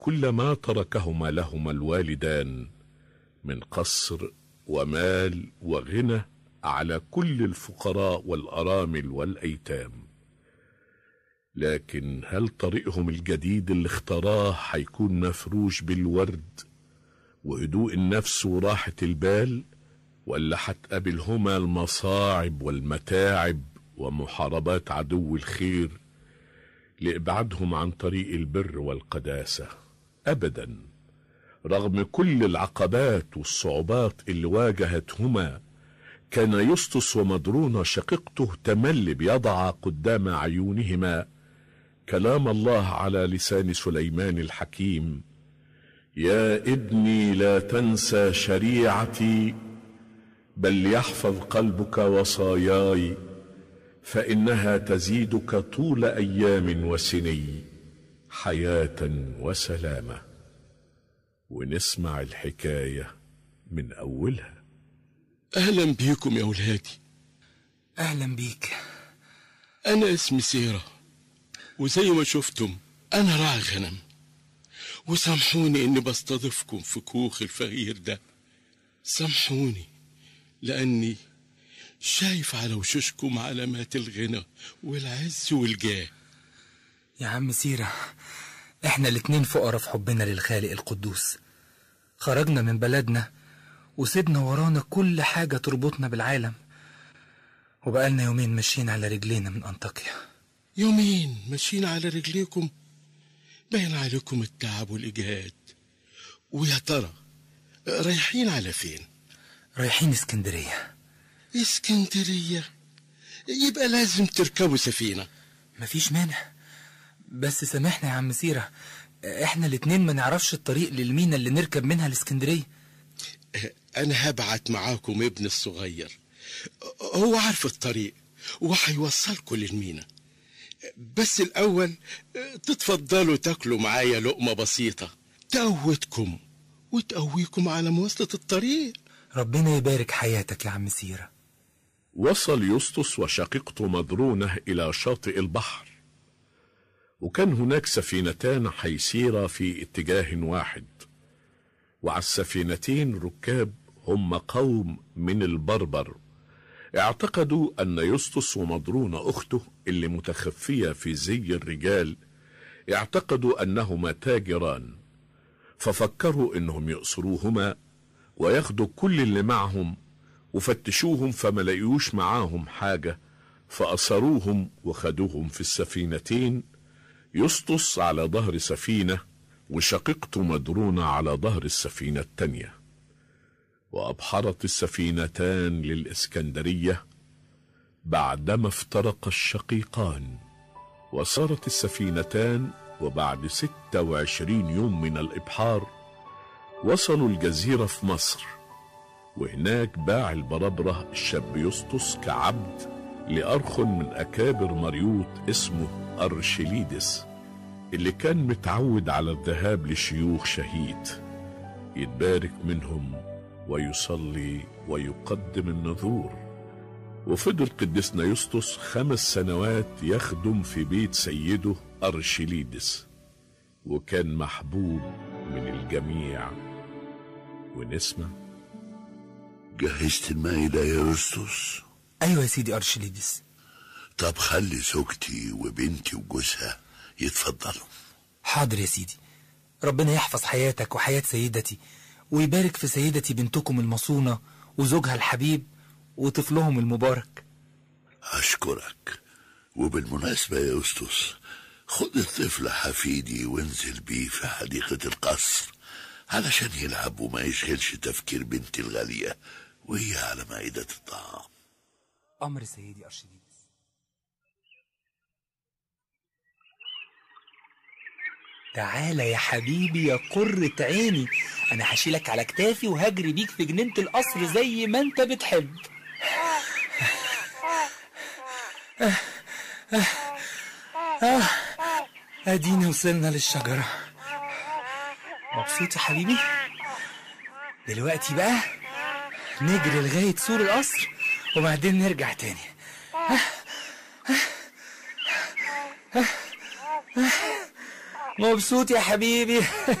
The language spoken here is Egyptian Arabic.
كل ما تركهما لهما الوالدان من قصر ومال وغنى على كل الفقراء والارامل والايتام لكن هل طريقهم الجديد اللي اختاراه هيكون مفروش بالورد وهدوء النفس وراحة البال ولا هتقابلهما المصاعب والمتاعب ومحاربات عدو الخير لإبعادهم عن طريق البر والقداسة أبدا رغم كل العقبات والصعوبات اللي واجهتهما كان يسطس ومدرون شقيقته تملي بيضع قدام عيونهما كلام الله على لسان سليمان الحكيم يا ابني لا تنسى شريعتي بل يحفظ قلبك وصاياي فانها تزيدك طول ايام وسني حياه وسلامه ونسمع الحكايه من اولها أهلا بيكم يا ولادي أهلا بيك أنا اسمي سيرة وزي ما شفتم أنا راعي غنم وسامحوني إني بستضيفكم في كوخ الفقير ده سامحوني لأني شايف على وشوشكم علامات الغنى والعز والجاه يا عم سيرة احنا الاتنين فقراء في حبنا للخالق القدوس خرجنا من بلدنا وسيبنا ورانا كل حاجة تربطنا بالعالم وبقالنا يومين ماشيين على رجلينا من أنطاكيا يومين ماشيين على رجليكم باين عليكم التعب والإجهاد ويا ترى رايحين على فين رايحين اسكندرية اسكندرية يبقى لازم تركبوا سفينة مفيش مانع بس سامحنا يا عم سيرة احنا الاتنين ما نعرفش الطريق للمينا اللي نركب منها الاسكندرية أنا هبعت معاكم ابن الصغير هو عارف الطريق وهيوصلكم للمينا بس الأول تتفضلوا تاكلوا معايا لقمة بسيطة تقوتكم وتقويكم على مواصلة الطريق ربنا يبارك حياتك يا عم سيرة وصل يسطس وشقيقته مدرونة إلى شاطئ البحر وكان هناك سفينتان حيسيرا في اتجاه واحد وعلى السفينتين ركاب هم قوم من البربر اعتقدوا أن يسطس ومضرون أخته اللي متخفية في زي الرجال اعتقدوا أنهما تاجران ففكروا أنهم يأسروهما وياخدوا كل اللي معهم وفتشوهم فما لقيوش معاهم حاجة فأسروهم وخدوهم في السفينتين يسطس على ظهر سفينة وشقيقته مدرونة على ظهر السفينة التانية وأبحرت السفينتان للإسكندرية بعدما افترق الشقيقان وصارت السفينتان وبعد ستة وعشرين يوم من الإبحار وصلوا الجزيرة في مصر وهناك باع البربرة الشاب يسطس كعبد لأرخن من أكابر مريوط اسمه أرشليدس اللي كان متعود على الذهاب لشيوخ شهيد يتبارك منهم ويصلي ويقدم النذور وفضل قدسنا يسطس خمس سنوات يخدم في بيت سيده أرشليدس وكان محبوب من الجميع ونسمع جهزت المائدة يا يسطس أيوة يا سيدي أرشليدس طب خلي زوجتي وبنتي وجوزها يتفضلوا حاضر يا سيدي ربنا يحفظ حياتك وحياة سيدتي ويبارك في سيدتي بنتكم المصونة وزوجها الحبيب وطفلهم المبارك أشكرك وبالمناسبة يا يسطس خد الطفل حفيدي وانزل بيه في حديقة القصر علشان يلعب وما يشغلش تفكير بنتي الغالية وهي على مائدة الطعام أمر سيدي أرشليدس تعالى يا حبيبي يا قرة عيني أنا هشيلك على كتافي وهجري بيك في جنينة القصر زي ما أنت بتحب آه آه آه أدينا وصلنا للشجرة مبسوط يا حبيبي دلوقتي بقى نجري لغاية سور القصر وبعدين نرجع تاني مبسوط يا حبيبي